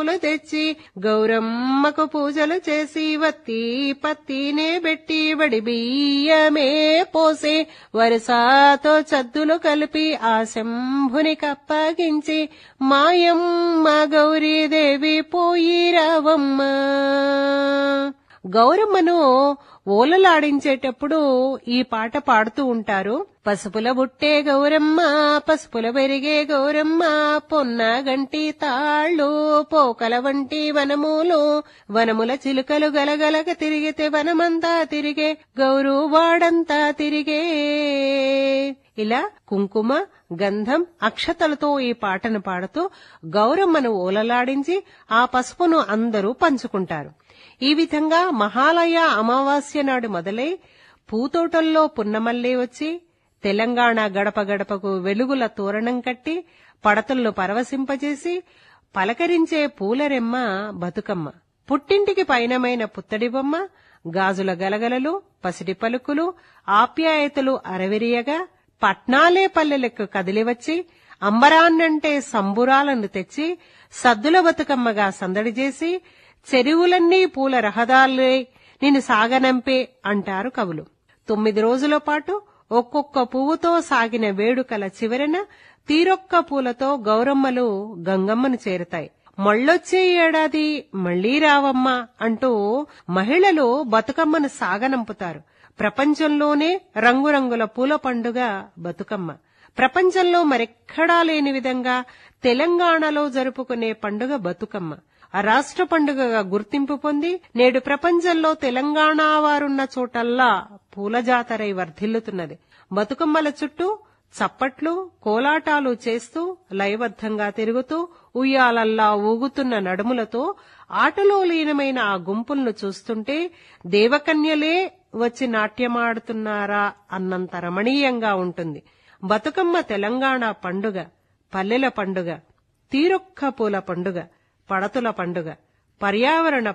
పూలు తెచ్చి గౌరమ్మకు పూజలు చేసి వత్తి పత్తినే పెట్టి బడి బియ్యమే పోసి వరుసతో చద్దులు కలిపి ఆ శంభుని కప్పగించి మాయమ్మ గౌరీదేవి పోయి రావమ్మ గౌరమ్మను ఓలలాడించేటప్పుడు ఈ పాట పాడుతూ ఉంటారు పసుపుల బుట్టే గౌరమ్మ పసుపుల పెరిగే గౌరమ్మ పొన్న గంటి తాళ్ళు పోకల వంటి వనములు వనముల చిలుకలు గలగలగ తిరిగితే వనమంతా తిరిగే గౌరు వాడంతా తిరిగే ఇలా కుంకుమ గంధం అక్షతలతో ఈ పాటను పాడుతూ గౌరమ్మను ఓలలాడించి ఆ పసుపును అందరూ పంచుకుంటారు ఈ విధంగా మహాలయ అమావాస్య నాడు మొదలై పూతోటల్లో పున్నమల్లే వచ్చి తెలంగాణ గడప గడపకు వెలుగుల తోరణం కట్టి పడతలను పరవశింపజేసి పలకరించే పూలరెమ్మ బతుకమ్మ పుట్టింటికి పైనమైన పుత్తడి బొమ్మ గాజుల గలగలలు పసిడి పలుకులు ఆప్యాయతలు అరవిరియగా పట్నాలే పల్లెలకు కదిలివచ్చి అంబరాన్నంటే సంబురాలను తెచ్చి సద్దుల బతుకమ్మగా సందడి చేసి చెరువులన్నీ పూల రహదారులే నిన్ను సాగనంపే అంటారు కవులు తొమ్మిది రోజుల పాటు ఒక్కొక్క పువ్వుతో సాగిన వేడుకల చివరన తీరొక్క పూలతో గౌరమ్మలు గంగమ్మను చేరుతాయి మళ్ళొచ్చే ఏడాది మళ్లీ రావమ్మా అంటూ మహిళలు బతుకమ్మను సాగనంపుతారు ప్రపంచంలోనే రంగురంగుల పూల పండుగ బతుకమ్మ ప్రపంచంలో మరెక్కడా లేని విధంగా తెలంగాణలో జరుపుకునే పండుగ బతుకమ్మ ఆ రాష్ట్ర పండుగగా గుర్తింపు పొంది నేడు ప్రపంచంలో తెలంగాణ వారున్న చోటల్లా పూల జాతరై వర్ధిల్లుతున్నది బతుకమ్మల చుట్టూ చప్పట్లు కోలాటాలు చేస్తూ లయబద్ధంగా తిరుగుతూ ఉయ్యాలల్లా ఊగుతున్న నడుములతో ఆటలో లీనమైన ఆ గుంపులను చూస్తుంటే దేవకన్యలే వచ్చి నాట్యమాడుతున్నారా అన్నంత రమణీయంగా ఉంటుంది బతుకమ్మ తెలంగాణ పండుగ పల్లెల పండుగ తీరొక్క పూల పండుగ పడతుల పండుగ పర్యావరణ